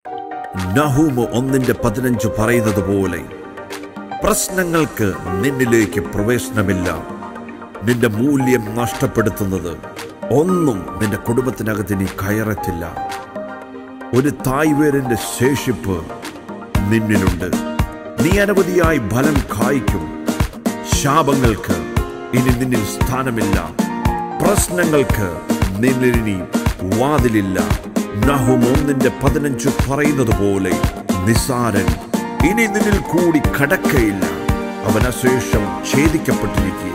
നഹൂമ് ഒന്നിന്റെ പതിനഞ്ച് പറയുന്നത് പോലെ പ്രശ്നങ്ങൾക്ക് നിന്നിലേക്ക് പ്രവേശനമില്ല നിന്റെ മൂല്യം നഷ്ടപ്പെടുത്തുന്നത് ഒന്നും നിന്റെ കുടുംബത്തിനകത്ത് നീ കയറത്തില്ല ഒരു തായ്വേരിന്റെ ശേഷിപ്പ് നിന്നിലുണ്ട് നീ അനവധിയായി ഫലം കായ്ക്കും ശാപങ്ങൾക്ക് ഇനി നിന്നിൽ സ്ഥാനമില്ല പ്രശ്നങ്ങൾക്ക് നിന്നിൽ ഇനി വാതിലില്ല നഹും ഒന്നിന്റെ പതിനഞ്ച് പറയുന്നത് പോലെ നിസാരൻ ഇനി നിന്നിൽ കൂടി കടക്കയില്ല അവൻ അശേഷം ഛേദിക്കപ്പെട്ടിരിക്കുക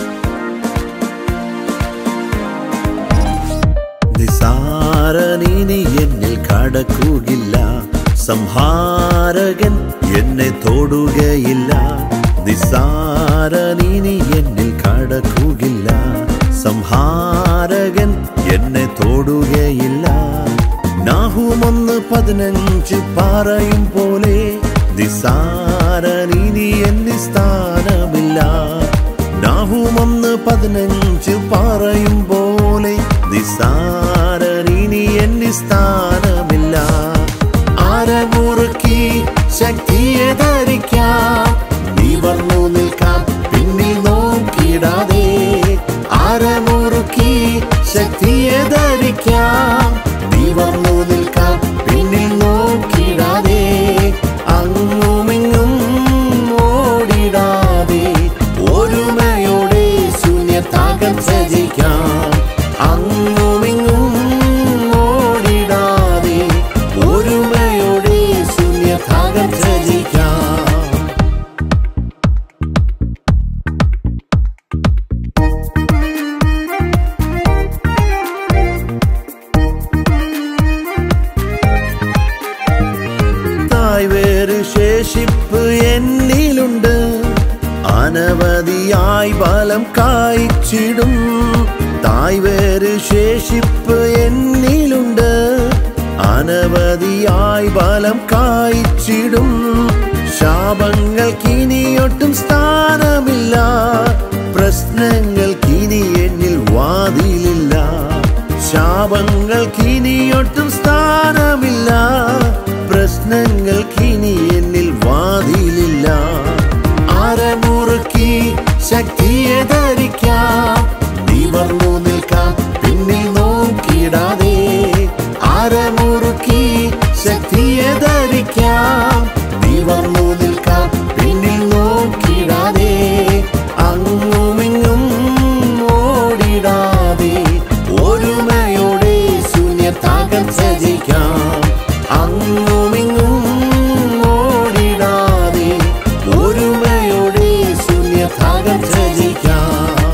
നിസാരനീനി എന്നിൽ കടക്കുകയില്ല സംഹാരകൻ എന്നെ തൊടുകയില്ല നിസാരനീനി എന്നിൽ കടക്കുകയില്ല സംഹാരകൻ എന്നെ തൊടുകയില്ല നാഹുമൊന്ന് പതിനഞ്ച് പറയും പോലെ നിസാരനീനി എന്നിൽ സ്ഥാനമില്ല നാഹുമൊന്ന് പതിനഞ്ച് പറയും പോലെ നിസാരനിനി എന്നി സ്ഥാനമില്ല ആരമുറുക്കി ശക്തിയെ ധരിക്കാം നിവർന്നു നിൽക്കാം പിന്നിൽ നോക്കിടാതെ ആരമുറുക്കി ശക്തിയെ ധരിക്കാം നിവർന്നു നിൽക്കാം പിന്നിൽ നോക്കിടാതെ അങ്ങുമിങ്ങും ഓടിടാതെ ഒരുമയോടെ ശൂന്യത്താകം സജിക്കാം അങ്ങുമിങ്ങും ഓടിടാതെ ഒരുമയോടെ ശൂന്യത്താകം സജിക്കാം തായ് വേறு ശേഷിപ്പ് എന്നിലുണ്ട് അനവധിയായി ബലം കായ്ച്ചിടും തായ് വേறு ശേഷിപ്പ് എന്നിലുണ്ട് അനവധിയായി ബലം കായ്ച്ചിടും ശാപങ്ങൾക്കിനിയൊട്ടും സ്ഥാനമില്ല പ്രശ്നങ്ങൾക്കിനി എന്നിൽ വാതിലില്ല ശാപങ്ങൾക്കിനിയൊട്ടും സ്ഥാനമില്ല പ്രശ്നങ്ങൾക്കിനി എന്നിൽ വാതിലില്ല ആരമുറുക്കി ശക്തിയെ ധരിക്കാം നിവർന്നു നിൽക്കാം പിന്നിൽ നോക്കിടാതെ ആരമുറുക്കി ശക്തിയെ ധരിക്കാം നിവർന്നു നിൽക്കാം പിന്നിൽ നോക്കിടാതെ അങ്ങുമിങ്ങും ഓടിടാതെ ഒരുമയോടെ ശൂന്യത്താകം സജിക്കാം അങ്ങുമിങ്ങും ഓടിടാതെ ഒരുമയോടെ ശൂന്യത്താകം സജിക്കാം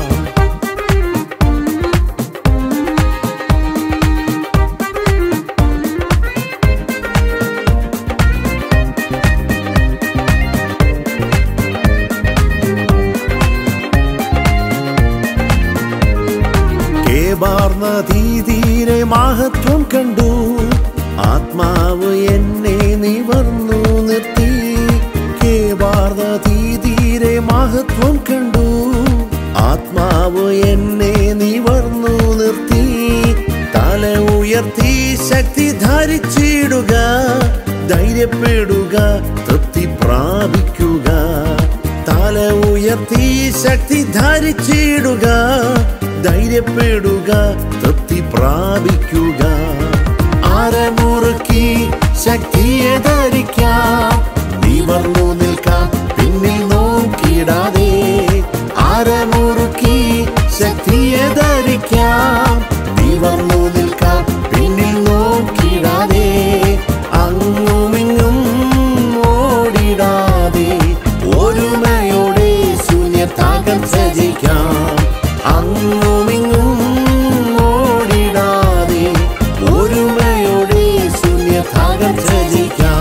കേബാർന്ന തീരെ മഹത്വം കണ്ടു ആത്മാവ് എന്നെ നിവർന്നു നിർത്തി കേബാർന്ന തീരെ മഹത്വം കണ്ടു ആത്മാവ് എന്നെ നിവർന്നു നിർത്തി തല ഉയർത്തി ശക്തി ധരിച്ചിടുക ധൈര്യപ്പെടുക തൃപ്തി പ്രാപിക്കുക തല ഉയർത്തി ശക്തി ധരിച്ചിടുക ധൈര്യപ്പെടുക തൃപ്തി പ്രാപിക്കുക ആരമുറുക്കി ശക്തിയെ ധരിക്കാം നിവർന്നു നിൽക്കാം പിന്നിൽ നോക്കിടാതെ ആരമുറുക്കി ശക്തിയെ ധരിക്കാം നിവർന്നു നിൽക്കാം പിന്നിൽ നോക്കിടാതെ അങ്ങുമിങ്ങും ഓടിടാതെ ഒരുമയോടെ ശൂന്യത്താകം സജിക്കാം അങ്ങുമിങ്ങും ഓടിടാതെ ഒരുമയോടെ ശൂന്യത്താകം സജിക്കാം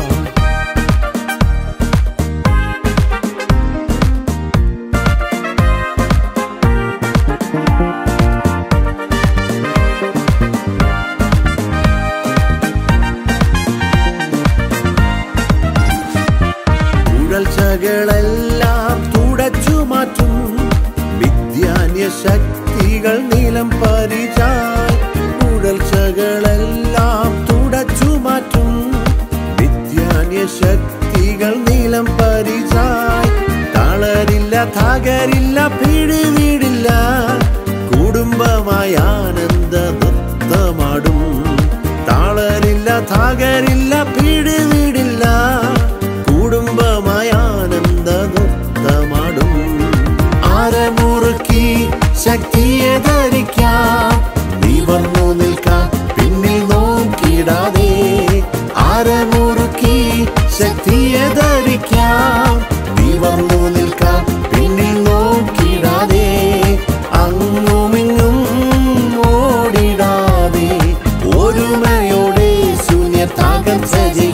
ഉഴൽച്ചകളെല്ലാം തുടച്ചു മാറ്റും വിദ്യാന്യ ശക്തികൾ നീലം പരിചാൽ ഉഴൽച്ചകളെല്ലാം തുടച്ചു മാറ്റും ശക്തികൾ നീലം പരിചായി തളരില്ല തകരില്ല പിടിവീടില്ല കുടുംബമായി ആനന്ദ നൃത്തമാടും തളരില്ല തകരില്ല പിടിവീടില്ല കുടുംബമായി ആനന്ദ നൃത്തമാടും ആരമുറുക്കി ശക്തിയെ ധരിക്കാം നിവർന്നു നിൽക്കാം പിന്നിൽ നോക്കിടാതെ ആരമുറുക്കി ശക്തിയെ ധരിക്കാം നിവർന്നു നിൽക്കാം പിന്നിൽ നോക്കിടാതെ അങ്ങുമിങ്ങും ഓടിടാതെ ഒരുമയോടെ ശൂന്യ തകർച്ച